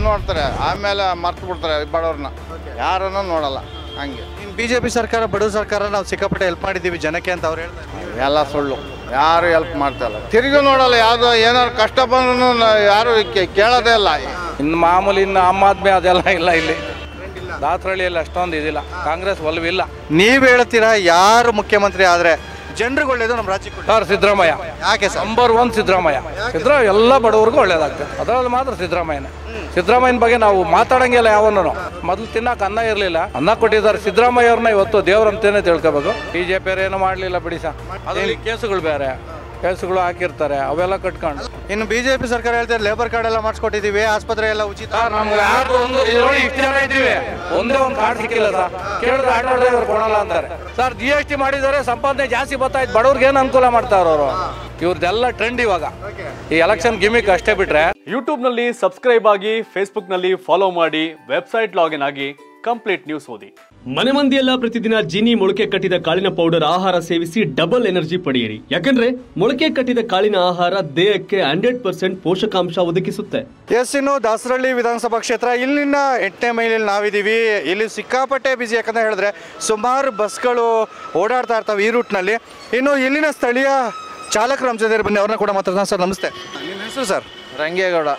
ನೋಡ್ತಾರೆ ಆಮೇಲೆ ಮರ್ತು ಬಿಡ್ತಾರೆ ಬಡವ್ರನ್ನ ಯಾರನ್ನು ನೋಡಲ್ಲ ಹಂಗೆ ಇನ್ನು ಬಿ ಜೆ ಪಿ ಸರ್ಕಾರ ಬಡವ ಸರ್ಕಾರ ನಾವು ಸಿಕ್ಕಾಪಟ್ಟೆ ಹೆಲ್ಪ್ ಮಾಡಿದ್ದೀವಿ ಜನಕ್ಕೆ ಅಂತ ಅವ್ರು ಹೇಳ್ತಾರೆ ಎಲ್ಲ ಸುಳ್ಳು ಯಾರು ಹೆಲ್ಪ್ ಮಾಡ್ತಾಯಿಲ್ಲ ತಿರುಗಿ ನೋಡಲ್ಲ ಯಾವುದೋ ಏನಾದ್ರು ಕಷ್ಟ ಬಂದ್ರೂ ಯಾರು ಕೇ- ಕೇಳೋದೇ ಇಲ್ಲ ಇನ್ನು ಮಾಮೂಲಿ ಇನ್ನು ಆಮ್ ಆದ್ಮಿ ಅದೆಲ್ಲ ಇಲ್ಲ ಇಲ್ಲಿ ದಾಸರಳ್ಳಿಯಲ್ಲಿ ಅಷ್ಟೊಂದು ಇದಿಲ್ಲ ಕಾಂಗ್ರೆಸ್ ಒಲವಿಲ್ಲ ನೀವು ಹೇಳ್ತೀರಾ ಯಾರು ಮುಖ್ಯಮಂತ್ರಿ ಆದರೆ ಜನರಿಗೆ ಒಳ್ಳೇದು ನಮ್ಮ ರಾಜ್ಯಕ್ಕೆ ಒಳ್ಳೇದು. ಸರ್ ಸಿದ್ದರಾಮಯ್ಯ ಯಾಕೆ sir number one Siddaramaiah Siddaramaiah ಎಲ್ಲ ಬಡವ್ರಿಗೂ ಒಳ್ಳೇದಾಗ್ತದೆ ಅದರಲ್ಲಿ ಮಾತ್ರ ಸಿದ್ದರಾಮಯ್ಯನೇ ಸಿದ್ದರಾಮಯ್ಯನ ಬಗ್ಗೆ ನಾವು ಮಾತಾಡಂಗಿಲ್ಲ ಯಾವನ್ನೂ ಮೊದಲು ತಿನ್ನಕ್ಕೆ ಅನ್ನ ಇರಲಿಲ್ಲ ಅನ್ನ ಕೊಟ್ಟಿದ್ದಾರೆ ಸಿದ್ದರಾಮಯ್ಯ ಅವ್ರನ್ನ ಇವತ್ತು ದೇವ್ರಂತೇನೆ ತಿಳ್ಕೊಬೇಕು ಬಿ ಜೆ ಪಿ ಏನು ಮಾಡಲಿಲ್ಲ ಬಿಡಿ ಸರ್ ಅದರಲ್ಲಿ ಕೇಸುಗಳು ಬೇರೆ ಕೇಸುಗಳು ಹಾಕಿರ್ತಾರೆ ಅವೆಲ್ಲ ಕಟ್ಕೊಂಡು ಇನ್ನು ಬಿ ಜೆ ಪಿ ಸರ್ಕಾರ ಹೇಳ್ತಾರೆ ಲೇಬರ್ ಕಾರ್ಡ್ ಎಲ್ಲ ಮಾಡಿಸ್ಕೊಟ್ಟಿದ್ದೀವಿ ಆಸ್ಪತ್ರೆ ಎಲ್ಲ ಉಚಿತ ಸರ್ ನಮ್ಗೆ ಯಾರು ಒಂದು ಇದ್ರೊಳಗೆ ಇಷ್ಟು ಜನ ಇದ್ದೀವಿ ಒಂದೇ ಒಂದು ಕಾರ್ಡ್ ಸಿಕ್ಕಿಲ್ಲ ಸರ್ ಕೇಳಿದ್ರೆ ಆಟೋ ಡ್ರೈವರ್ ಕೊಡಲ್ಲ ಅಂತಾರೆ ಸರ್ ಜಿ ಎಸ್ ಟಿ ಮಾಡಿದ್ದಾರೆ ಸಂಪಾದನೆ ಜಾಸ್ತಿ ಬರ್ತಾಯ್ತು ಬಡವ್ರಿಗೆ ಏನು ಅನುಕೂಲ ಮಾಡ್ತಾವ್ರು ಅವರು ಇವ್ರದ್ದೆಲ್ಲ ಟ್ರೆಂಡ್ ಇವಾಗ ಈ ಎಲೆಕ್ಷನ್ ಗಿಮಿಕ್ ಅಷ್ಟೇ ಬಿಟ್ರೆ ಯೂಟ್ಯೂಬ್ನಲ್ಲಿ ಸಬ್ಸ್ಕ್ರೈಬ್ ಆಗಿ ಫೇಸ್ಬುಕ್ನಲ್ಲಿ ಫಾಲೋ ಮಾಡಿ ವೆಬ್ಸೈಟ್ ಲಾಗಿನ್ ಆಗಿ ಕಂಪ್ಲೀಟ್ ನ್ಯೂಸ್ ಓದಿ ಮನೆ ಮಂದಿಯೆಲ್ಲ ಪ್ರತಿದಿನ ಜೀನಿ ಮೊಳಕೆ ಕಟ್ಟಿದ ಕಾಳಿನ ಪೌಡರ್ ಆಹಾರ ಸೇವಿಸಿ ಡಬಲ್ ಎನರ್ಜಿ ಪಡೆಯಿರಿ ಯಾಕಂದ್ರೆ ಮೊಳಕೆ ಕಟ್ಟಿದ ಕಾಳಿನ ಆಹಾರ ದೇಹಕ್ಕೆ ಹಂಡ್ರೆಡ್ ಪರ್ಸೆಂಟ್ ಪೋಷಕಾಂಶ ಒದಗಿಸುತ್ತೆ ಎಸ್ ಇನ್ನು ದಾಸರಳ್ಳಿ ವಿಧಾನಸಭಾ ಕ್ಷೇತ್ರ ಇಲ್ಲಿನ ಎಂಟನೇ ಮೈಲಿಯಲ್ಲಿ ನಾವಿದ್ದೀವಿ ಇಲ್ಲಿ ಸಿಕ್ಕಾಪಟ್ಟೆ ಬಿಸಿ ಯಾಕಂತ ಹೇಳಿದ್ರೆ ಸುಮಾರು ಬಸ್ಗಳು ಓಡಾಡ್ತಾ ಇರ್ತವೆ ಈ ರೂಟ್ನಲ್ಲಿ ಇನ್ನು ಇಲ್ಲಿನ ಸ್ಥಳೀಯ ಚಾಲಕರು ನಮ್ಮ ಜೊತೆ ಬನ್ನಿ ಅವ್ರನ್ನ ಕೂಡ ಮಾತಾಡ್ತಾನೆ ಸರ್ ನಮಸ್ತೆ ನಿಮ್ಮ ಹೆಸರು ಸರ್ ರಂಗೇಗೌಡ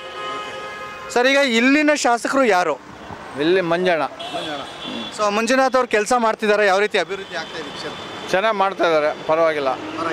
ಸರ್ ಈಗ ಇಲ್ಲಿನ ಶಾಸಕರು ಯಾರು ಇಲ್ಲಿ ಮಂಜಣ್ಣ ಸೊ ಮಂಜುನಾಥ್ ಅವ್ರು ಕೆಲಸ ಮಾಡ್ತಿದ್ದಾರೆ ಯಾವ ರೀತಿ ಅಭಿವೃದ್ಧಿ ಆಗ್ತಾ ಇದೆ ಕ್ಷೇತ್ರ ಚೆನ್ನಾಗಿ ಮಾಡ್ತಾ ಇದ್ದಾರೆ ಪರವಾಗಿಲ್ಲ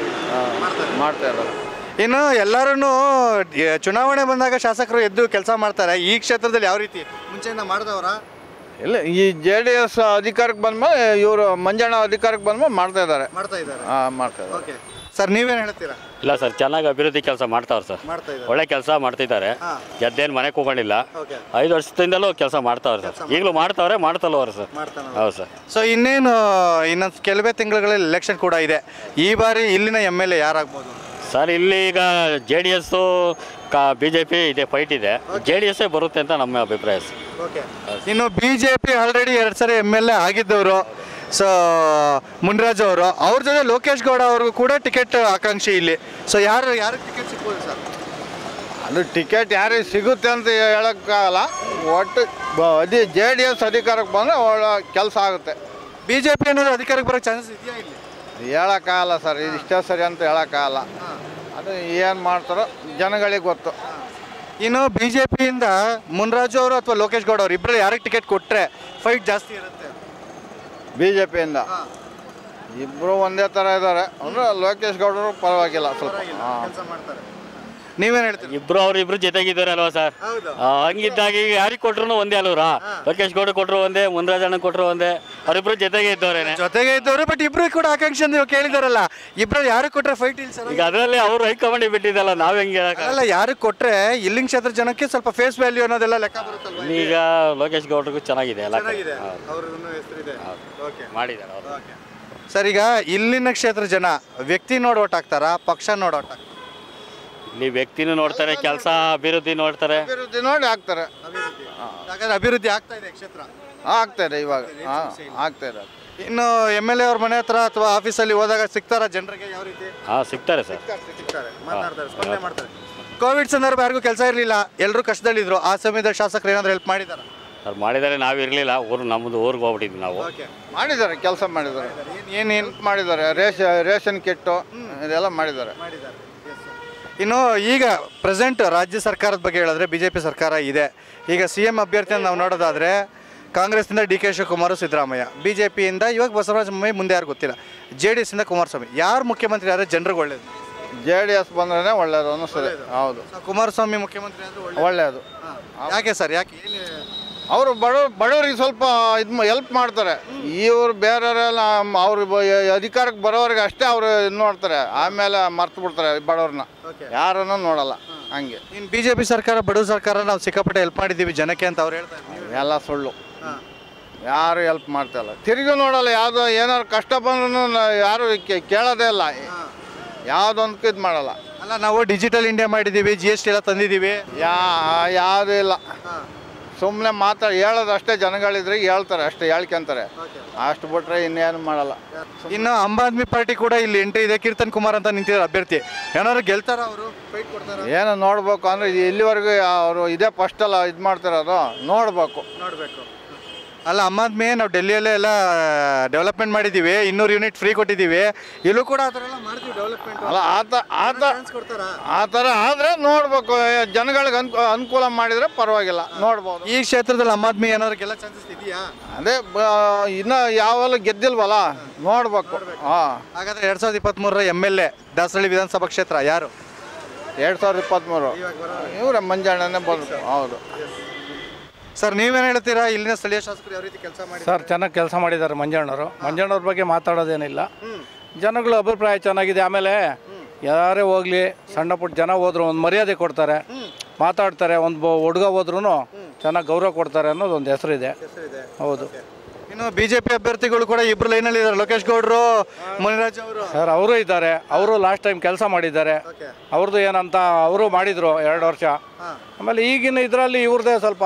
ಮಾಡ್ತಾ ಇದ್ದಾರೆ ಇನ್ನು ಎಲ್ಲರೂ ಚುನಾವಣೆ ಬಂದಾಗ ಶಾಸಕರು ಎದ್ದು ಕೆಲಸ ಮಾಡ್ತಾರೆ ಈ ಕ್ಷೇತ್ರದಲ್ಲಿ ಯಾವ ರೀತಿ ಮುಂಚೆಯಿಂದ ಮಾಡಿದವರ ಇಲ್ಲ ಈ ಜೆ ಡಿ ಎಸ್ ಅಧಿಕಾರಕ್ಕೆ ಬಂದ್ಮೇಲೆ ಇವರು ಮಂಜಣ್ಣ ಅಧಿಕಾರಕ್ಕೆ ಬಂದ್ಮೇಲೆ ಮಾಡ್ತಾ ಇದ್ದಾರೆ ಮಾಡ್ತಾ ಇದ್ದಾರೆ ಹಾಂ ಮಾಡ್ತಾ ಇದ್ದಾರೆ ಓಕೆ ಸರ್ ನೀವೇನು ಹೇಳ್ತೀರಾ ಇಲ್ಲ ಸರ್ ಚೆನ್ನಾಗಿ ಅಭಿವೃದ್ಧಿ ಕೆಲಸ ಮಾಡ್ತಾವ್ರೆ ಸರ್ ಮಾಡ್ತಾ ಇದ್ದಾರೆ ಒಳ್ಳೆ ಕೆಲಸ ಮಾಡ್ತಿದ್ದಾರೆ ಗೆದ್ದೇನು ಮನೆ ಕೂಕೊಂಡಿಲ್ಲ ಓಕೆ ಐದು ವರ್ಷದಿಂದಲೂ ಕೆಲಸ ಮಾಡ್ತಾವ್ರೆ ಸರ್ ಈಗಲೂ ಮಾಡ್ತಾವ್ರೆ ಮಾಡ್ತಲ್ವರ ಸರ್ ಮಾಡ್ತಾನೆ ಹೌದು ಸರ್ ಸೊ ಇನ್ನೇನು ಇನ್ನೊಂದು ಕೆಲವೇ ತಿಂಗಳುಗಳಲ್ಲಿ ಎಲೆಕ್ಷನ್ ಕೂಡ ಇದೆ ಈ ಬಾರಿ ಇಲ್ಲಿನ ಎಮ್ ಎಲ್ ಎ ಯಾರಾಗ್ಬೋದು ಸರ್ ಇಲ್ಲಿ ಈಗ ಜೆ ಡಿ ಎಸ್ಸು ಕಾ ಬಿ ಜೆ ಪಿ ಇದೆ ಫೈಟ್ ಇದೆ ಜೆ ಡಿ ಎಸ್ಸೇ ಬರುತ್ತೆ ಅಂತ ನಮ್ಮ ಅಭಿಪ್ರಾಯ ಸರ್ ಓಕೆ ಇನ್ನು ಬಿ ಜೆ ಪಿ ಆಲ್ರೆಡಿ ಎರಡು ಸರಿ ಎಮ್ ಎಲ್ ಎ ಆಗಿದ್ದವರು ಸೊ ಮುನ್ರಾಜ್ ಅವರು ಅವ್ರ ಜೊತೆ ಲೋಕೇಶ್ ಗೌಡ ಅವ್ರಿಗೂ ಕೂಡ ಟಿಕೆಟ್ ಆಕಾಂಕ್ಷಿ ಇಲ್ಲಿ ಸೊ ಯಾರು ಯಾರಿಗೆ ಟಿಕೆಟ್ ಸಿಗ್ಬೋದು ಸರ್ ಅದು ಟಿಕೆಟ್ ಯಾರಿಗೆ ಸಿಗುತ್ತೆ ಅಂತ ಹೇಳೋಕ್ಕಾಗಲ್ಲ ಒಟ್ಟು ಬ- ಅದಿ ಜೆ ಡಿ ಎಸ್ ಅಧಿಕಾರಕ್ಕೆ ಬಂದರೆ ಒಳ್ಳೆ ಕೆಲಸ ಆಗುತ್ತೆ ಬಿ ಜೆ ಪಿ ಅನ್ನೋದು ಅಧಿಕಾರಕ್ಕೆ ಬರೋ ಚಾನ್ಸಸ್ ಇದೆಯಾ ಇಲ್ಲಿ ಹೇಳೋಕ್ಕಾಗಲ್ಲ ಸರ್ ಇದು ಇಷ್ಟೇ ಸರಿ ಅಂತ ಹೇಳೋಕ್ಕಾಗಲ್ಲ ಅದು ಏನು ಮಾಡ್ತಾರೋ ಜನಗಳಿಗೆ ಗೊತ್ತು ಇನ್ನು ಬಿ ಜೆ ಪಿಯಿಂದ ಮುನ್ರಾಜು ಅವರು ಅಥವಾ ಲೋಕೇಶ್ ಗೌಡ ಅವರು ಇಬ್ಬರು ಯಾರಿಗೆ ಟಿಕೆಟ್ ಕೊಟ್ಟರೆ ಫೈಟ್ ಜಾಸ್ತಿ ಇರುತ್ತೆ ಬಿ ಜೆ ಪಿಯಿಂದ ಇಬ್ಬರು ಒಂದೇ ಥರ ಇದ್ದಾರೆ ಅಂದರೆ ಲೋಕೇಶ್ ಗೌಡರು ಪರವಾಗಿಲ್ಲ ಸ್ವಲ್ಪ ಹಾಂ ಕೆಲಸ ಮಾಡ್ತಾರೆ ನೀವೇನು ಹೇಳ್ತೀರಿ ಇಬ್ರು ಅವ್ರು ಇಬ್ರು ಜೊತೆಗಿದ್ದಾರೆ ಅಲ್ವಾ ಸರ್ ಹೌದು ಆ, ಹಂಗಿದ್ದಾಗ ಈಗ ಯಾರಿಗೆ ಕೊಟ್ರು ಒಂದೇ ಅಲ್ವರಾ ಲೋಕೇಶ್ ಗೌಡ ಕೊಟ್ಟರು ಒಂದೇ ಮುನ್ರಾಜಣ್ಣ ಕೊಟ್ಟರು ಒಂದೇ ಅವರಿಬ್ರು ಜೊತೆಗೆ ಇದ್ದವ್ರೇನೆ ಜೊತೆಗೆ ಇದ್ದವರು ಬಟ್ ಇಬ್ರು ಕೂಡ ಆಕಾಂಕ್ಷಿ ಅಂತ ನೀವು ಕೇಳಿದಾರಲ್ಲ ಇಬ್ರು ಯಾರು ಕೊಟ್ರೆ ಫೈಟ್ ಇಲ್ಲ ಸರ್ ಈಗ ಅದರಲ್ಲಿ ಅವ್ರು ಹೈಕಮಾಂಡ್ ಬಿಟ್ಟಿದ್ದಲ್ಲ ನಾವ್ ಹೆಂಗೆ ಹೇಳಕ್ ಅಲ್ಲ ಯಾರು ಕೊಟ್ರೆ ಇಲ್ಲಿಂಗ್ ಕ್ಷೇತ್ರ ಜನಕ್ಕೆ ಸ್ವಲ್ಪ ಫೇಸ್ ವ್ಯಾಲ್ಯೂ ಅನ್ನೋದೆಲ್ಲ ಲೆಕ್ಕ ಬರುತ್ತಲ್ವಾ ಈಗ ಲೋಕೇಶ್ ಗೌಡ್ರಿಗೂ ಚೆನ್ನಾಗಿದೆ ಎಲ್ಲ ಕಡೆ. ಹೌದು. ಅವ್ರಿಗೂ ಹೆಸರಿದೆ ಓಕೆ ಮಾಡಿದ್ದಾರೆ ಅವರು ಸರ್ ಈಗ ಇಲ್ಲಿನ ಕ್ಷೇತ್ರ ಜನ ವ್ಯಕ್ತಿ ನೋಡಿ ಓಟ್ ಹಾಕ್ತಾರಾ ಪಕ್ಷ ನೋಡಿ ಓಟ್ ಹಾಕ್ತಾರಾ ಇಲ್ಲಿ ವ್ಯಕ್ತಿನೂ ನೋಡ್ತಾರೆ ಕೆಲಸ ಅಭಿವೃದ್ಧಿ ನೋಡ್ತಾರೆ ಅಭಿವೃದ್ಧಿ ನೋಡಿ ಆಗ್ತಾರೆ ಯಾಕಂದ್ರೆ ಅಭಿವೃದ್ಧಿ ಆಗ್ತಾ ಇದೆ ಕ್ಷೇತ್ರ ಆಗ್ತಾ ಇದೆ ಇವಾಗ ಹಾಂ ಆಗ್ತಾ ಇದೆ ಇನ್ನು ಎಮ್ ಎಲ್ ಎ ಅವ್ರ ಮನೆ ಹತ್ರ ಅಥವಾ ಆಫೀಸಲ್ಲಿ ಹೋದಾಗ ಸಿಗ್ತಾರ ಜನರಿಗೆ ಯಾವ ರೀತಿ ಹಾ ಸಿಗ್ತಾರೆ ಸರ್ ಸಿಗ್ತಾರೆ ಮಾತನಾಡ್ತಾರೆ ಸ್ಪಂದನೆ ಮಾಡ್ತಾರೆ ಕೋವಿಡ್ ಸಂದರ್ಭ ಯಾರಿಗೂ ಕೆಲಸ ಇರಲಿಲ್ಲ ಎಲ್ಲರೂ ಕಷ್ಟದಲ್ಲಿದ್ರು ಆ ಸಮಯದಲ್ಲಿ ಶಾಸಕರು ಏನಾದ್ರು ಹೆಲ್ಪ್ ಮಾಡಿದಾರ ಅವ್ರು ಮಾಡಿದ್ದಾರೆ ನಾವು ಇರಲಿಲ್ಲ ಊರು ನಮ್ಮದು ಊರಿಗೆ ಹೋಗ್ಬಿಟ್ಟಿದ್ವಿ ನಾವು ಓಕೆ ಮಾಡಿದ್ದಾರೆ ಕೆಲಸ ಮಾಡಿದ್ದಾರೆ ಏನು ಏನು ಮಾಡಿದ್ದಾರೆ ರೇಷ ರೇಷನ್ ಕಿಟ್ಟು ಇದೆಲ್ಲ ಮಾಡಿದ್ದಾರೆ ಇನ್ನು ಈಗ ಪ್ರೆಸೆಂಟ್ ರಾಜ್ಯ ಸರ್ಕಾರದ ಬಗ್ಗೆ ಹೇಳಿದ್ರೆ ಬಿ ಜೆ ಪಿ ಸರ್ಕಾರ ಇದೆ ಈಗ ಸಿ ಎಂ ಅಭ್ಯರ್ಥಿಯನ್ನು ನಾವು ನೋಡೋದಾದರೆ ಕಾಂಗ್ರೆಸ್ನಿಂದ D K Shivakumar Siddaramaiah B J ಪಿಯಿಂದ ಇವಾಗ ಬಸವರಾಜ ಬೊಮ್ಮಾಯಿ ಮುಂದೆ ಯಾರು ಗೊತ್ತಿಲ್ಲ ಜೆ ಡಿ ಎಸ್ಸಿಂದ ಕುಮಾರಸ್ವಾಮಿ ಯಾರು ಮುಖ್ಯಮಂತ್ರಿ ಆದರೆ ಜನರಿಗೆ ಒಳ್ಳೇದು ಜೆ ಡಿ ಎಸ್ ಬಂದ್ರೆ ಒಳ್ಳೇದು ಅನ್ನಿಸ್ತದೆ ಹೌದು ಸೊ ಕುಮಾರಸ್ವಾಮಿ ಮುಖ್ಯಮಂತ್ರಿ ಆದರೆ ಒಳ್ಳೆ ಒಳ್ಳೇದು ಯಾಕೆ ಸರ್ ಯಾಕೆ ಏನು ಅವರು ಬಡ ಬಡವರಿಗೆ ಸ್ವಲ್ಪ ಇದು ಹೆಲ್ಪ್ ಮಾಡ್ತಾರೆ ಇವ್ರು ಬೇರೆಯವರೆಲ್ಲ ಅವ್ರು ಅಧಿಕಾರಕ್ಕೆ ಬರೋರಿಗೆ ಅಷ್ಟೇ ಅವರು ಇದು ನೋಡ್ತಾರೆ ಆಮೇಲೆ ಮರ್ತು ಬಿಡ್ತಾರೆ ಬಡವ್ರನ್ನ ಯಾರನ್ನು ನೋಡಲ್ಲ ಹಂಗೆ ಇನ್ನು ಬಿ ಜೆ ಪಿ ಸರ್ಕಾರ ಬಡವ ಸರ್ಕಾರ ನಾವು ಸಿಕ್ಕಾಪಟ್ಟೆ ಹೆಲ್ಪ್ ಮಾಡಿದ್ದೀವಿ ಜನಕ್ಕೆ ಅಂತ ಅವ್ರು ಹೇಳ್ತಾರೆ ಎಲ್ಲ ಸುಳ್ಳು ಯಾರು ಹೆಲ್ಪ್ ಮಾಡ್ತಾಯಿಲ್ಲ ತಿರುಗಿ ನೋಡಲ್ಲ ಯಾವುದೋ ಏನಾದ್ರು ಕಷ್ಟ ಬಂದ್ರೂ ಯಾರು ಕೇ- ಕೇಳೋದೇ ಇಲ್ಲ ಯಾವುದೊಂದಕ್ಕೂ ಇದು ಮಾಡಲ್ಲ ಅಲ್ಲ ನಾವು ಡಿಜಿಟಲ್ ಇಂಡಿಯಾ ಮಾಡಿದ್ದೀವಿ ಜಿ ಎಸ್ ಟಿ ಎಲ್ಲ ತಂದಿದ್ದೀವಿ ಯಾ ಯಾವುದೂ ಇಲ್ಲ ಸುಮ್ಮನೆ ಮಾತಾ ಹೇಳೋದು ಅಷ್ಟೇ ಜನಗಳಿದ್ರೆ ಹೇಳ್ತಾರೆ ಅಷ್ಟೇ ಹೇಳ್ಕೊಂತಾರೆ ಅಷ್ಟು ಬಿಟ್ರೆ ಇನ್ನೇನು ಮಾಡಲ್ಲ ಇನ್ನು ಆಮ್ ಆದ್ಮಿ ಪಾರ್ಟಿ ಕೂಡ ಇಲ್ಲಿ ಎಂಟ್ರಿ ಇದೆ ಕೀರ್ತನ್ ಕುಮಾರ್ ಅಂತ ನಿಂತಿದ್ದಾರೆ ಅಭ್ಯರ್ಥಿ ಏನಾದ್ರು ಗೆಲ್ತಾರ ಅವರು ಫೈಟ್ ಕೊಡ್ತಾರ ಏನೋ ನೋಡ್ಬೇಕು ಅಂದರೆ ಇಲ್ಲಿವರೆಗೂ ಅವರು ಇದೇ ಫಸ್ಟ್ ಅಲ್ಲ ಇದು ಮಾಡ್ತಿರೋದು ನೋಡಬೇಕು ನೋಡಬೇಕು ಅಲ್ಲ ಆಮ್ ಆದ್ಮಿ ನಾವು ಡೆಲ್ಲಿಯಲ್ಲೇ ಎಲ್ಲ ಡೆವಲಪ್ಮೆಂಟ್ ಮಾಡಿದ್ದೀವಿ ಇನ್ನೂರು ಯೂನಿಟ್ ಫ್ರೀ ಕೊಟ್ಟಿದ್ದೀವಿ ಇಲ್ಲೂ ಕೂಡ ಆ ಥರ ಎಲ್ಲ ಮಾಡ್ತೀವಿ ಡೆವಲಪ್ಮೆಂಟ್ ಅಲ್ಲ ಆತ ಆತ ಕೊಡ್ತಾರಾ ಆ ಥರ ಆದರೆ ನೋಡ್ಬೇಕು ಜನಗಳಿಗೆ ಅನ್ಕು ಅನುಕೂಲ ಮಾಡಿದರೆ ಪರವಾಗಿಲ್ಲ ನೋಡ್ಬೋದು ಈ ಕ್ಷೇತ್ರದಲ್ಲಿ ಆಮ್ ಆದ್ಮಿ ಏನಾದ್ರು ಗೆಲ್ಲ ಚಾನ್ಸಸ್ ಇದೆಯಾ ಅದೇ ಬ- ಇನ್ನು ಯಾವೆಲ್ಲ ಗೆದ್ದಿಲ್ವಲ್ಲ ನೋಡ್ಬೇಕು ಹಾಂ ಹಾಗಾದ್ರೆ ಎರಡ್ ಸಾವಿರದ ಇಪ್ಪತ್ತ್ಮೂರರ ಎಮ್ ಎಲ್ ಎ ದಾಸರಳ್ಳಿ ವಿಧಾನಸಭಾ ಕ್ಷೇತ್ರ ಯಾರು ಎರಡು ಸಾವಿರದ ಇಪ್ಪತ್ತ್ಮೂರು ಇವರೇ ಮಂಜಣ್ಣನೇ ಬಂದು ಹೌದು ಸರ್ ನೀವೇನು ಹೇಳ್ತೀರಾ ಇಲ್ಲಿನ ಸ್ಥಳೀಯ ಶಾಸಕರು ಯಾವ ರೀತಿ ಕೆಲಸ ಮಾಡಿ ಸರ್ ಚೆನ್ನಾಗಿ ಕೆಲಸ ಮಾಡಿದ್ದಾರೆ ಮಂಜಣ್ಣವರು ಮಂಜಣ್ಣವ್ರ ಬಗ್ಗೆ ಮಾತಾಡೋದೇನಿಲ್ಲ ಜನಗಳ ಅಭಿಪ್ರಾಯ ಚೆನ್ನಾಗಿದೆ ಆಮೇಲೆ ಯಾರೇ ಹೋಗ್ಲಿ ಸಣ್ಣ ಪುಟ್ಟ ಜನ ಹೋದ್ರು ಒಂದು ಮರ್ಯಾದೆ ಕೊಡ್ತಾರೆ ಮಾತಾಡ್ತಾರೆ ಒಂದು ಹುಡುಗ ಹೋದ್ರೂ ಚೆನ್ನಾಗಿ ಗೌರವ ಕೊಡ್ತಾರೆ ಅನ್ನೋದು ಒಂದು ಹೆಸರಿದೆ ಹೌದು ಇನ್ನು ಬಿಜೆಪಿ ಅಭ್ಯರ್ಥಿಗಳು ಕೂಡ ಇಬ್ರು ಲೈನಲ್ಲಿ ಇದ್ದಾರೆ ಲೋಕೇಶ್ ಗೌಡ್ರು ಮುನಿರಾಜ್ ಅವರು ಸರ್ ಅವರು ಇದ್ದಾರೆ ಅವರು ಲಾಸ್ಟ್ ಟೈಮ್ ಕೆಲಸ ಮಾಡಿದ್ದಾರೆ ಅವ್ರದ್ದು ಏನಂತ ಅವರು ಮಾಡಿದರು ಎರಡು ವರ್ಷ ಆಮೇಲೆ ಈಗಿನ ಇದರಲ್ಲಿ ಇವ್ರದ್ದೇ ಸ್ವಲ್ಪ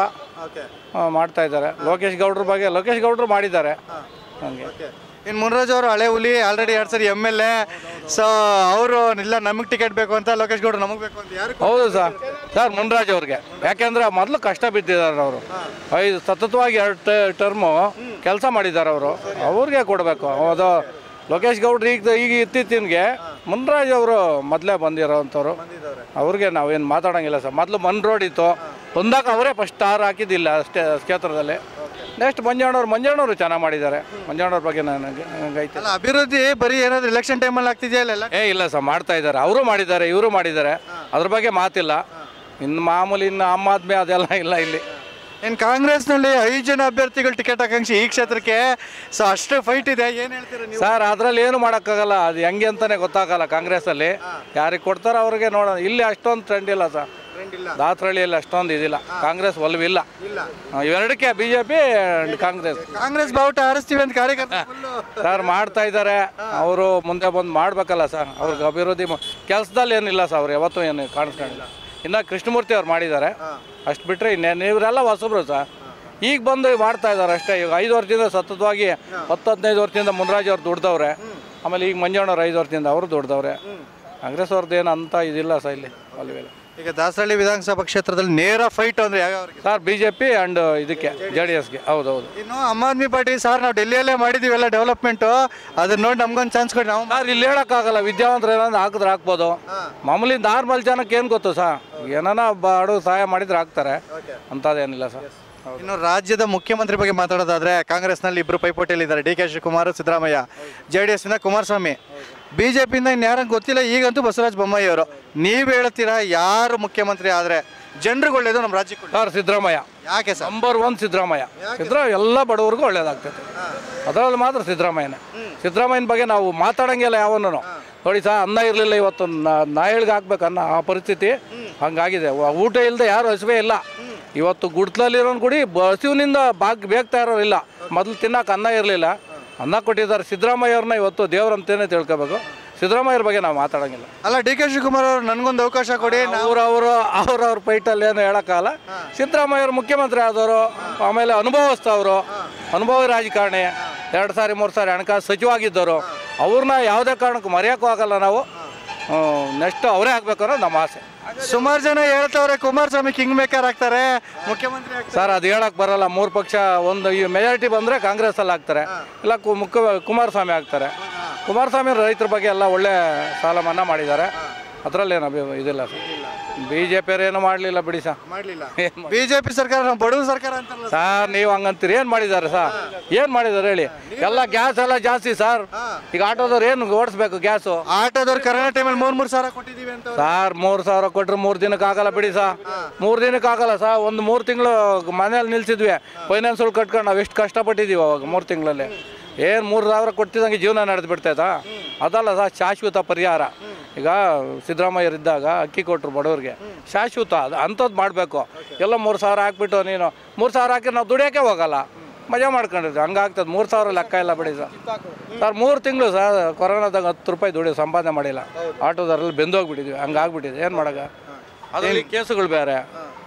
ಆ, ಮಾಡ್ತಾ ಇದ್ದಾರೆ ಲೋಕೇಶ್ ಗೌಡ್ರ ಬಗ್ಗೆ ಲೋಕೇಶ್ ಗೌಡ್ರು ಮಾಡಿದ್ದಾರೆ ಹಂಗೆ ಇನ್ನು ಮುನಿರಾಜ್ ಅವರು ಹಳೆ ಹುಲಿ ಆಲ್ರೆಡಿ ಎರಡು ಸರಿ ಎಮ್ ಎಲ್ ಎ ಸೊ ಅವರು ಇಲ್ಲ ನಮಗೆ ಟಿಕೆಟ್ ಬೇಕು ಅಂತ ಲೋಕೇಶ್ ಗೌಡ್ರು ನಮಗೆ ಬೇಕು ಅಂತ ಯಾರು ಹೌದು ಸರ್ ಸರ್ ಮುನ್ರಾಜ್ ಅವ್ರಿಗೆ ಯಾಕೆಂದ್ರೆ ಮೊದಲು ಕಷ್ಟ ಬಿದ್ದಿದ್ದಾರೆ ಅವರು ಐದು ಸತತವಾಗಿ ಎರಡು ಟರ್ಮು ಕೆಲಸ ಮಾಡಿದ್ದಾರೆ ಅವರು ಅವ್ರಿಗೆ ಕೊಡಬೇಕು ಅದು ಲೋಕೇಶ್ ಗೌಡ್ರು ಈಗ ಈಗ ಇತ್ತೀಚಿನಗೆ ಮುನ್ರಾಜ್ ಅವರು ಮೊದಲೇ ಬಂದಿರೋವಂಥವ್ರು ಅವ್ರಿಗೆ ನಾವೇನು ಮಾತಾಡೋಂಗಿಲ್ಲ ಸರ್ ಮೊದಲು ಮನ್ ರೋಡ್ ಇತ್ತು ಬಂದಾಗ ಅವರೇ ಫಸ್ಟ್ ಸ್ಟಾರ್ ಹಾಕಿದ್ದಿಲ್ಲ ಅಷ್ಟೇ ಕ್ಷೇತ್ರದಲ್ಲಿ ನೆಕ್ಸ್ಟ್ ಮಂಜಣ್ಣವ್ರು ಮಂಜಣ್ಣವರು ಚೆನ್ನಾಗಿ ಮಾಡಿದ್ದಾರೆ ಮಂಜಣ್ಣವ್ರ ಬಗ್ಗೆ ನನಗೆ ನನಗೈತೆ ಅಲ್ಲ ಅಭಿವೃದ್ಧಿ ಬರೀ ಏನಾದ್ರು ಎಲೆಕ್ಷನ್ ಟೈಮಲ್ಲಿ ಆಗ್ತಿದೆಯಾ ಇಲ್ಲ ಏ ಇಲ್ಲ ಸರ್ ಮಾಡ್ತಾ ಇದ್ದಾರೆ ಅವರು ಮಾಡಿದ್ದಾರೆ ಇವರು ಮಾಡಿದ್ದಾರೆ ಅದ್ರ ಬಗ್ಗೆ ಮಾತಿಲ್ಲ ಇನ್ನು ಮಾಮೂಲಿ ಇನ್ನು ಆಮ್ ಆದ್ಮಿ ಅದೆಲ್ಲ ಇಲ್ಲ ಇಲ್ಲಿ ಇನ್ನು ಕಾಂಗ್ರೆಸ್ನಲ್ಲಿ ಐದು ಜನ ಅಭ್ಯರ್ಥಿಗಳು ಟಿಕೆಟ್ ಆಕಾಂಕ್ಷಿ ಈ ಕ್ಷೇತ್ರಕ್ಕೆ ಸೊ ಅಷ್ಟು ಫೈಟ್ ಇದೆ ಏನು ಹೇಳ್ತೀರಾ ನೀವು ಸರ್ ಅದ್ರಲ್ಲಿ ಏನು ಮಾಡೋಕ್ಕಾಗಲ್ಲ ಅದು ಹೆಂಗೆ ಅಂತಾನೆ ಗೊತ್ತಾಗಲ್ಲ ಕಾಂಗ್ರೆಸ್ಸಲ್ಲಿ ಯಾರಿಗೆ ಕೊಡ್ತಾರೋ ಅವ್ರಿಗೆ ನೋಡೋಣ ಇಲ್ಲಿ ಅಷ್ಟೊಂದು ಟ್ರೆಂಡ್ ಇಲ್ಲ ಸರ್ ದಾಸರಳ್ಳಿಯಲ್ಲಿ ಅಷ್ಟೊಂದು ಇದಿಲ್ಲ ಕಾಂಗ್ರೆಸ್ ಒಲವಿಲ್ಲ ಹಾ, ಇವೆರಡಕ್ಕೆ B J P Congress Congress ಬಾವುಟ ಹಾರಿಸ್ತೀವಿ ಅಂತ ಕಾರ್ಯಕರ್ತ ಸರ್ ಮಾಡ್ತಾ ಇದ್ದಾರೆ ಅವರು ಮುಂದೆ ಬಂದು ಮಾಡ್ಬೇಕಲ್ಲ ಸರ್ ಅವ್ರಿಗೆ ಅಭಿವೃದ್ಧಿ ಕೆಲಸದಲ್ಲಿ ಏನಿಲ್ಲ ಸರ್ ಅವ್ರು ಯಾವತ್ತೂ ಏನು ಕಾಣಿಸ್ಕೊಂಡಿಲ್ಲ ಇನ್ನು ಕೃಷ್ಣಮೂರ್ತಿ ಅವ್ರು ಮಾಡಿದ್ದಾರೆ ಅಷ್ಟು ಬಿಟ್ಟರೆ ಇನ್ನೇನು ಇವರೆಲ್ಲ ಹೊಸಬ್ರು ಸರ್ ಈಗ ಬಂದು ಮಾಡ್ತಾ ಇದ್ದಾರೆ ಅಷ್ಟೇ ಈಗ ಐದು ವರ್ಷದಿಂದ ಸತತವಾಗಿ ಹತ್ತು ಹದಿನೈದು ವರ್ಷದಿಂದ ಮುನ್ರಾಜ್ ಅವ್ರು ದುಡ್ದವ್ರೆ ಆಮೇಲೆ ಈಗ ಮಂಜಣ್ಣವ್ರು ಐದು ವರ್ಷದಿಂದ ಅವರು ದುಡ್ದವ್ರೆ ಕಾಂಗ್ರೆಸ್ ಅವ್ರದ್ದು ಏನು ಅಂತ ಇದಿಲ್ಲ ಸರ್ ಇಲ್ಲಿ ಒಲವಿಲ್ಲ ಈಗ ದಾಸರಳ್ಳಿ ವಿಧಾನಸಭಾ ಕ್ಷೇತ್ರದಲ್ಲಿ ನೇರ ಫೈಟ್ ಅಂದ್ರೆ ಯಾವ್ಯಾವ್ರಿಗೆ sir B J P and ಇದಕ್ಕೆ ಜೆ ಡಿ ಎಸ್ಗೆ ಹೌದು ಹೌದು ಇನ್ನು ಆಮ್ ಆದ್ಮಿ ಪಾರ್ಟಿ ಸರ್ ನಾವು ಡೆಲ್ಲಿಯಲ್ಲೇ ಮಾಡಿದೀವಿ ಎಲ್ಲ ಡೆವಲಪ್ಮೆಂಟು ಅದನ್ನ ನೋಡಿ ನಮ್ಗೊಂದು ಚಾನ್ಸ್ ಕೊಡಿ ನಾವು ಸರ್ ಇಲ್ಲಿ ಹೇಳೋಕ್ಕಾಗಲ್ಲ ವಿದ್ಯಾವಂತರು ಏನಾದ್ರು ಹಾಕಿದ್ರೆ ಹಾಕ್ಬೋದು ಮಾಮೂಲಿ ನಾರ್ಮಲ್ ಜನಕ್ಕೆ ಏನು ಗೊತ್ತು ಸರ್ ಏನಾನ ಬಾಡು ಸಹಾಯ ಮಾಡಿದ್ರೆ ಹಾಕ್ತಾರೆ ಅಂಥದ್ದೇನಿಲ್ಲ ಸರ್ ಇನ್ನು ರಾಜ್ಯದ ಮುಖ್ಯಮಂತ್ರಿ ಬಗ್ಗೆ ಮಾತಾಡೋದಾದ್ರೆ ಕಾಂಗ್ರೆಸ್ನಲ್ಲಿ ಇಬ್ಬರು ಪೈಪೋಟಿಯಲ್ಲಿದ್ದಾರೆ D K Shivakumar Siddaramaiah J D ಎಸ್ನಿಂದ ಕುಮಾರಸ್ವಾಮಿ ಬಿ ಜೆ ಪಿಯಿಂದ ಇನ್ಯಾರಂಗೆ ಗೊತ್ತಿಲ್ಲ ಈಗಂತೂ ಬಸವರಾಜ ಬೊಮ್ಮಾಯಿ ಅವರು ನೀವು ಹೇಳ್ತೀರಾ ಯಾರು ಮುಖ್ಯಮಂತ್ರಿ ಆದರೆ ಜನರಿಗೆ ಒಳ್ಳೇದು ನಮ್ಮ ರಾಜ್ಯಕ್ಕೆ ಒಳ್ಳೇದು. ಸರ್ ಸಿದ್ದರಾಮಯ್ಯ ಯಾಕೆ ಸರ್ ನಂಬರ್ ಒನ್ ಸಿದ್ದರಾಮಯ್ಯ ಸಿದ್ದರ ಎಲ್ಲ ಬಡವರಿಗೂ ಒಳ್ಳೇದಾಗ್ತೈತೆ ಅದರಲ್ಲಿ ಮಾತ್ರ ಸಿದ್ದರಾಮಯ್ಯನೇ ಸಿದ್ದರಾಮಯ್ಯನ ಬಗ್ಗೆ ನಾವು ಮಾತಾಡಂಗಿಲ್ಲ ಯಾವನ್ನೂ ನೋಡಿ ಸರ್ ಅನ್ನ ಇರಲಿಲ್ಲ ಇವತ್ತು ನಾ- ನಾಯಿಳ್ಗೆ ಹಾಕ್ಬೇಕು ಅನ್ನೋ ಆ ಪರಿಸ್ಥಿತಿ ಹಂಗಾಗಿದೆ ವ- ಊಟ ಇಲ್ಲದೆ ಯಾರು ಹಸಿವೆ ಇಲ್ಲ ಇವತ್ತು ಗುಡ್ತಲಲ್ಲಿರೋನ್ ಗುಡಿ ಹಸಿವಿನಿಂದ ಬಾಗ್ ಬೇಗ್ತಾ ಇರೋರು ಇಲ್ಲ ಮೊದಲು ತಿನ್ನಕ್ಕೆ ಅನ್ನ ಇರಲಿಲ್ಲ ಅನ್ನ ಕೊಟ್ಟಿದ್ದಾರೆ ಸಿದ್ದರಾಮಯ್ಯ ಅವ್ರನ್ನ ಇವತ್ತು ದೇವ್ರಂತೇನೆ ತಿಳ್ಕೊಬೇಕು ಸಿದ್ದರಾಮಯ್ಯರ ಬಗ್ಗೆ ನಾವು ಮಾತಾಡಂಗಿಲ್ಲ ಅಲ್ಲ ಡಿ ಕೆ ಶಿವಕುಮಾರ್ ಅವರು ನನಗೊಂದು ಅವಕಾಶ ಕೊಡಿ ನಾವು ಅವ್ರು ಅವರು ಅವ್ರವ್ರ ಫೈಟಲ್ಲಿ ಏನು ಹೇಳೋಕ್ಕಾಗಲ್ಲ ಸಿದ್ದರಾಮಯ್ಯ ಅವರು ಮುಖ್ಯಮಂತ್ರಿ ಆದವರು ಆಮೇಲೆ ಅನುಭವಸ್ಥವರು ಅನುಭವಿ ರಾಜಕಾರಣಿ ಎರಡು ಸಾರಿ ಮೂರು ಸಾರಿ ಹಣಕಾಸು ಸಚಿವಾಗಿದ್ದರು ಅವ್ರನ್ನ ಯಾವುದೇ ಕಾರಣಕ್ಕೂ ಮರೆಯೋಕ್ಕೂ ಆಗಲ್ಲ ನಾವು ನೆಕ್ಸ್ಟ್ ಅವರೇ ಆಗ್ಬೇಕು ಅನ್ನೋದು ನಮ್ಮ ಆಸೆ ಸುಮಾರು ಜನ ಹೇಳ್ತವ್ರೆ ಕುಮಾರಸ್ವಾಮಿ ಕಿಂಗ್ ಮೇಕರ್ ಆಗ್ತಾರೆ ಮುಖ್ಯಮಂತ್ರಿ ಆಗ್ತಾರೆ ಸರ್ ಅದು ಹೇಳಕ್ ಬರಲ್ಲ ಮೂರು ಪಕ್ಷ ಒಂದು ಈ ಮೆಜಾರಿಟಿ ಬಂದರೆ ಕಾಂಗ್ರೆಸ್ಸಲ್ಲಿ ಆಗ್ತಾರೆ ಇಲ್ಲ ಕು ಮುಖ್ಯ ಕುಮಾರಸ್ವಾಮಿ ಆಗ್ತಾರೆ ಕುಮಾರಸ್ವಾಮಿ ರೈತರ ಬಗ್ಗೆ ಎಲ್ಲ ಒಳ್ಳೆ ಸಾಲ ಮನ್ನಾ ಮಾಡಿದ್ದಾರೆ ಅದರಲ್ಲೇನು ಅಭಿ ಇದಿಲ್ಲ ಸರ್ ಬಿ ಜೆ ಪಿಯವ್ರು ಏನು ಮಾಡಲಿಲ್ಲ ಬಿಡಿ ಸರ್ ಮಾಡಲಿಲ್ಲ ಏನು ಬಿಜೆಪಿ ಸರ್ಕಾರ ನಮ್ಮ ಬಡವ ಸರ್ಕಾರ ಅಂತಾರಲ್ಲ ಸರ್ ನೀವು ಹಂಗಂತೀರಿ ಏನು ಮಾಡಿದ್ದಾರೆ ಸರ್ ಏನು ಮಾಡಿದ್ದಾರೆ ಹೇಳಿ ಎಲ್ಲ ಗ್ಯಾಸ್ ಎಲ್ಲ ಜಾಸ್ತಿ ಸರ್ ಈಗ ಆಟೋದವ್ರು ಏನು ಓಡಿಸ್ಬೇಕು ಗ್ಯಾಸು ಆಟೋದವ್ರು ಕರೋನಾ ಟೈಮಲ್ಲಿ ಮೂರ್ ಮೂರು ಸಾವಿರ ಕೊಟ್ಟಿದ್ದೀವಿ ಅಂತ ಸಾರ್ ಮೂರು ಸಾವಿರ ಕೊಟ್ರೆ ಮೂರು ದಿನಕ್ಕೆ ಆಗಲ್ಲ ಬಿಡಿ ಸಾ ಮೂರು ದಿನಕ್ಕೆ ಆಗಲ್ಲ ಸಾ ಒಂದು ಮೂರು ತಿಂಗಳು ಮನೇಲಿ ನಿಲ್ಸಿದ್ವಿ ಫೈನಾನ್ಸಲ್ಲಿ ಕಟ್ಕೊಂಡು ನಾವು ಎಷ್ಟು ಕಷ್ಟಪಟ್ಟಿದ್ದೀವಿ ಅವಾಗ ಮೂರು ತಿಂಗಳಲ್ಲಿ ಏನು ಮೂರು ಸಾವಿರ ಕೊಡ್ತಿದ್ದಂಗೆ ಜೀವನ ನಡೆದು ಬಿಡ್ತೈತಾ ಅದಲ್ಲ ಸಾ ಶಾಶ್ವತ ಪರಿಹಾರ ಈಗ ಸಿದ್ದರಾಮಯ್ಯರಿದ್ದಾಗ ಅಕ್ಕಿ ಕೊಟ್ಟರು ಬಡವ್ರಿಗೆ ಶಾಶ್ವತ ಅದು ಅಂಥದ್ದು ಮಾಡಬೇಕು ಎಲ್ಲ ಮೂರು ಸಾವಿರ ಹಾಕ್ಬಿಟ್ಟು ನೀನು ಮೂರು ಸಾವಿರ ಹಾಕಿ ನಾವು ದುಡಿಯೋಕ್ಕೆ ಹೋಗಲ್ಲ ಮಜಾ ಮಾಡ್ಕೊಂಡಿರ್ತೀವಿ ಹಂಗಾಗ್ತದೆ ಮೂರು ಸಾವಿರ ಲೆಕ್ಕ ಇಲ್ಲ ಬಿಡಿ ಸರ್ ಸರ್ ಮೂರು ತಿಂಗಳು ಸರ್ ಕೊರೋನಾದಾಗ ಹತ್ತು ರೂಪಾಯಿ ದುಡಿ ಸಂಪಾದನೆ ಮಾಡಿಲ್ಲ ಆಟೋದರಲ್ಲಿ ಬೆಂದೋಗ್ಬಿಟ್ಟಿದ್ವಿ ಹಂಗಾಗ್ಬಿಟ್ಟಿದೆ ಏನು ಮಾಡಕ ಅದರಲ್ಲಿ ಕೇಸುಗಳು ಬೇರೆ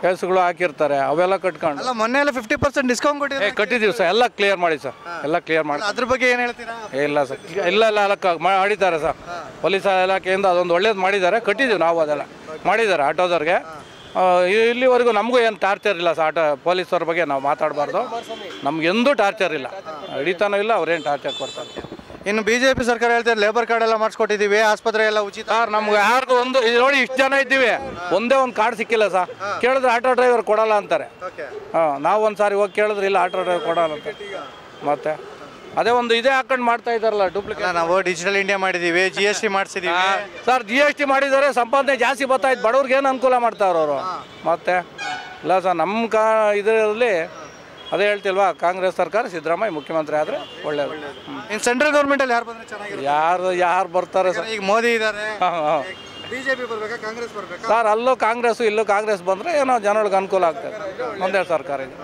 ಕೇಸ್ಗಳು ಹಾಕಿರ್ತಾರೆ ಅವೆಲ್ಲ ಕಟ್ಕೊಂಡು ಅಲ್ಲ ಮೊನ್ನೆ ಎಲ್ಲ ಫಿಫ್ಟಿ ಪರ್ಸೆಂಟ್ ಡಿಸ್ಕೌಂಟ್ ಏ ಕೊಟ್ಟಿದ್ದಾರೆ ಕಟ್ಟಿದ್ದೀವಿ ಸರ್ ಎಲ್ಲ ಕ್ಲಿಯರ್ ಮಾಡಿ ಸರ್ ಎಲ್ಲ ಕ್ಲಿಯರ್ ಮಾಡಿ ಅದ್ರ ಬಗ್ಗೆ ಏನು ಹೇಳ್ತೀರಾ ಏ, ಇಲ್ಲ ಸರ್ ಇಲ್ಲ ಇಲ್ಲ ಎಲ್ಲ ಕ- ಮಾಡಿದ್ದಾರೆ ಸರ್ ಪೊಲೀಸ್ ಇಲಾಖೆಯಿಂದ ಅದೊಂದು ಒಳ್ಳೇದು ಮಾಡಿದ್ದಾರೆ ಕಟ್ಟಿದ್ದೀವಿ ನಾವು ಅದೆಲ್ಲ ಮಾಡಿದ್ದಾರೆ ಆಟೋದವ್ರಿಗೆ ಆ, ಇ- ಇಲ್ಲಿವರೆಗೂ ನಮಗೂ ಏನು ಟಾರ್ಚರ್ ಇಲ್ಲ ಸರ್ ಆಟೋ ಪೊಲೀಸವ್ರ ಬಗ್ಗೆ ನಾವು ಮಾತಾಡಬಾರ್ದು ನಮ್ಗೆಂದೂ ಟಾರ್ಚರ್ ಇಲ್ಲ ಹಿಡಿತಾನೂ ಇಲ್ಲ ಅವ್ರೇನು ಟಾರ್ಚರ್ ಕೊಡ್ತಾರೆ ಇನ್ನು ಬಿಜೆಪಿ ಸರ್ಕಾರ ಹೇಳ್ತಾರೆ ಲೇಬರ್ ಕಾರ್ಡ್ ಎಲ್ಲ ಮಾಡಿಸ್ಕೊಟ್ಟಿದ್ದೀವಿ ಆಸ್ಪತ್ರೆ ಎಲ್ಲ ಉಚಿತ ಸರ್ ನಮ್ಗೆ ಯಾರಿಗೂ ಒಂದು ಇದು ನೋಡಿ ಇಷ್ಟು ಜನ ಇದ್ದೀವಿ ಒಂದೇ ಒಂದು ಕಾರ್ಡ್ ಸಿಕ್ಕಿಲ್ಲ ಸರ್ ಕೇಳಿದ್ರೆ ಆಟೋ ಡ್ರೈವರ್ ಕೊಡಲ್ಲ ಅಂತಾರೆ ಹಾಂ ನಾವು ಒಂದು ಸಾರಿ ಹೋಗಿ ಕೇಳಿದ್ರೆ ಇಲ್ಲ ಆಟೋ ಡ್ರೈವರ್ ಕೊಡಲ್ಲ ಅಂತ ಮತ್ತೆ ಅದೇ ಒಂದು ಇದೇ ಹಾಕೊಂಡು ಮಾಡ್ತಾ ಇದ್ದಾರಲ್ಲ ಡೂಪ್ಲಿಕೇಟ್ ನಾವು ಡಿಜಿಟಲ್ ಇಂಡಿಯಾ ಮಾಡಿದೀವಿ ಜಿ ಎಸ್ ಟಿ ಮಾಡಿಸಿದೀವಿ ಸರ್ ಜಿ ಎಸ್ ಟಿ ಮಾಡಿದ್ದಾರೆ ಸಂಪಾದನೆ ಜಾಸ್ತಿ ಬರ್ತಾ ಇತ್ತು ಬಡವ್ರಿಗೆ ಏನು ಅನುಕೂಲ ಮಾಡ್ತಾವ್ರ ಅವರು ಮತ್ತೆ ಇಲ್ಲ ಸರ್ ನಮ್ಮ ಕಾ ಇದರಲ್ಲಿ ಅದೇ ಹೇಳ್ತಿಲ್ವಾ ಕಾಂಗ್ರೆಸ್ ಸರ್ಕಾರ ಸಿದ್ದರಾಮಯ್ಯ ಮುಖ್ಯಮಂತ್ರಿ ಆದರೆ ಒಳ್ಳೇದು ಹ್ಮ್. ಇನ್ನು ಸೆಂಟ್ರಲ್ ಗೌರ್ಮೆಂಟ್ ಅಲ್ಲಿ ಯಾರು ಬಂದ್ರೆ ಚೆನ್ನಾಗಿರುತ್ತೆ ಯಾರು ಯಾರು ಬರ್ತಾರೆ ಸರ್ ಈಗ ಮೋದಿ ಇದ್ದಾರೆ ಹಾಂ ಹಾಂ ಬಿಜೆಪಿ ಬರ್ಬೇಕಾ ಕಾಂಗ್ರೆಸ್ ಬರ್ಬೇಕಾ ಸರ್ ಅಲ್ಲೂ ಕಾಂಗ್ರೆಸ್ ಇಲ್ಲೂ ಕಾಂಗ್ರೆಸ್ ಬಂದರೆ ಏನೋ ಜನಗಳಿಗೆ ಅನುಕೂಲ ಆಗ್ತದೆ ಒಂದೇ ಸರ್ಕಾರ ಇದೆ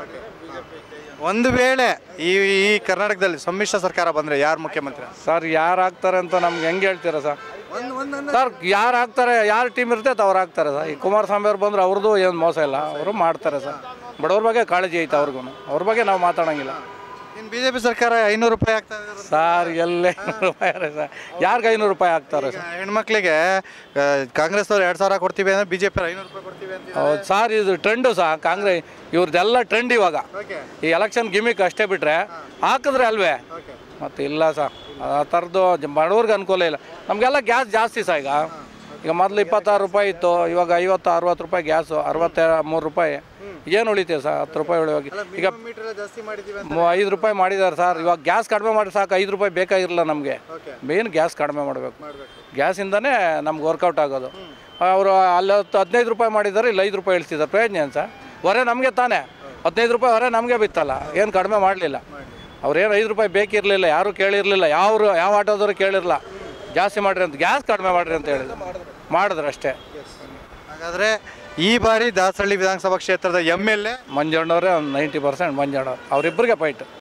ಒಂದು ವೇಳೆ ಈ ಈ ಕರ್ನಾಟಕದಲ್ಲಿ ಸಮ್ಮಿಶ್ರ ಸರ್ಕಾರ ಬಂದ್ರೆ ಯಾರು ಮುಖ್ಯಮಂತ್ರಿ ಸರ್ ಯಾರು ಆಗ್ತಾರೆ ಅಂತ ನಮ್ಗೆ ಹೆಂಗೆ ಹೇಳ್ತೀರಾ ಸರ್ ಸರ್ ಯಾರು ಆಗ್ತಾರೆ ಯಾರು ಟೀಮ್ ಇರ್ತೈತೆ ಅವ್ರು ಆಗ್ತಾರೆ ಸರ್ ಈ ಕುಮಾರಸ್ವಾಮಿ ಅವ್ರು ಬಂದ್ರೆ ಅವ್ರದ್ದು ಏನು ಮೋಸ ಇಲ್ಲ ಅವರು ಮಾಡ್ತಾರೆ ಸರ್ ಬಡವ್ರ ಬಗ್ಗೆ ಕಾಳಜಿ ಐತೆ ಅವ್ರಿಗೂ ಅವ್ರ ಬಗ್ಗೆ ನಾವು ಮಾತಾಡೋಂಗಿಲ್ಲ ಇನ್ನು ಬಿಜೆಪಿ ಸರ್ಕಾರ ಐನೂರು ರೂಪಾಯಿ ಆಗ್ತಾ ಇದೆ ಸರ್ ಎಲ್ಲೇ ರೂಪಾಯಿ ಸರ್ ಯಾರಿಗೆ ಐನೂರು ರೂಪಾಯಿ ಹಾಕ್ತಾರೆ ಸರ್ ಹೆಣ್ಮಕ್ಳಿಗೆ ಆ, ಕಾಂಗ್ರೆಸ್ ಅವ್ರು ಎರಡು ಸಾವಿರ ಕೊಡ್ತೀವಿ ಅಂದ್ರೆ ಬಿಜೆಪಿ ಐನೂರು ರೂಪಾಯಿ ಕೊಡ್ತೀವಿ ಅಂತ ಹೌದು ಸರ್ ಇದು ಟ್ರೆಂಡು ಸಹ ಕಾಂಗ್ರೆಸ್ ಇವ್ರದ್ದೆಲ್ಲ ಟ್ರೆಂಡ್ ಇವಾಗ ಈ ಎಲೆಕ್ಷನ್ ಗಿಮಿಕ್ ಅಷ್ಟೇ ಬಿಟ್ರೆ ಹಾಕಿದ್ರೆ ಅಲ್ವೇ ಮತ್ತೆ ಇಲ್ಲ ಸರ್ ಆ ಥರದ್ದು ಜ- ಬಡವ್ರಿಗೆ ಅನುಕೂಲ ಇಲ್ಲ ನಮಗೆಲ್ಲ ಗ್ಯಾಸ್ ಜಾಸ್ತಿ ಸಹ ಈಗ ಈಗ ಮೊದಲು ಇಪ್ಪತ್ತಾರು ರೂಪಾಯಿ ಇತ್ತು ಇವಾಗ ಐವತ್ತು ಅರವತ್ತು ರೂಪಾಯಿ ಗ್ಯಾಸು ಅರವತ್ತ ಮೂರು ರೂಪಾಯಿ ಏನು ಉಳಿತೀವಿ ಸರ್ ಹತ್ತು ರೂಪಾಯಿ ಉಳಿವಾಗ ಈಗ ಜಾಸ್ತಿ ಮಾಡಿದ್ದೀವಿ ಮು- ಐದು ರೂಪಾಯಿ ಮಾಡಿದ್ದಾರೆ ಸರ್ ಇವಾಗ ಗ್ಯಾಸ್ ಕಡಿಮೆ ಮಾಡಿ ಸಾಕು ಐದು ರೂಪಾಯಿ ಬೇಕಾಗಿರಲಿಲ್ಲ ನಮಗೆ ಮೇನ್ ಗ್ಯಾಸ್ ಕಡಿಮೆ ಮಾಡಬೇಕು ಗ್ಯಾಸಿಂದನೇ ನಮ್ಗೆ ವರ್ಕೌಟ್ ಆಗೋದು ಅವರು ಅಲ್ಲಿ ಹತ್ತು ಹದಿನೈದು ರೂಪಾಯಿ ಮಾಡಿದ್ದಾರೆ ಇಲ್ಲಿ ಐದು ರೂಪಾಯಿ ಇಳಿಸಿದ್ದಾರೆ ಪ್ರಯೋಜನ ಏನು ಸರ್ ಹೊರೆ ನಮಗೆ ತಾನೇ ಹದಿನೈದು ರೂಪಾಯಿ ಹೊರೆ ನಮಗೆ ಬಿತ್ತಲ್ಲ ಏನು ಕಡಿಮೆ ಮಾಡಲಿಲ್ಲ ಅವ್ರೇನು ಐದು ರೂಪಾಯಿ ಬೇಕಿರಲಿಲ್ಲ ಯಾರೂ ಕೇಳಿರಲಿಲ್ಲ ಯಾರು ಯಾವ ಆಟೋದವರು ಕೇಳಿರಲ್ಲ ಜಾಸ್ತಿ ಮಾಡಿರಿ ಅಂತ ಗ್ಯಾಸ್ ಕಡಿಮೆ ಮಾಡಿರಿ ಅಂತ ಹೇಳಿದ್ರು ಮಾಡಿದ್ರು ಅಷ್ಟೇ ಹಾಗಾದ್ರೆ ಈ ಬಾರಿ ದಾಸಹಳ್ಳಿ ವಿಧಾನಸಭಾ ಕ್ಷೇತ್ರದ ಎಮ್ ಎಲ್ ಎ ಮಂಜಣ್ಣವರೇ ಒಂದು ನೈಂಟಿ ಪರ್ಸೆಂಟ್ ಮಂಜಣ್ಣ ಅವರಿಬ್ಬರಿಗೆ ಫೈಟ್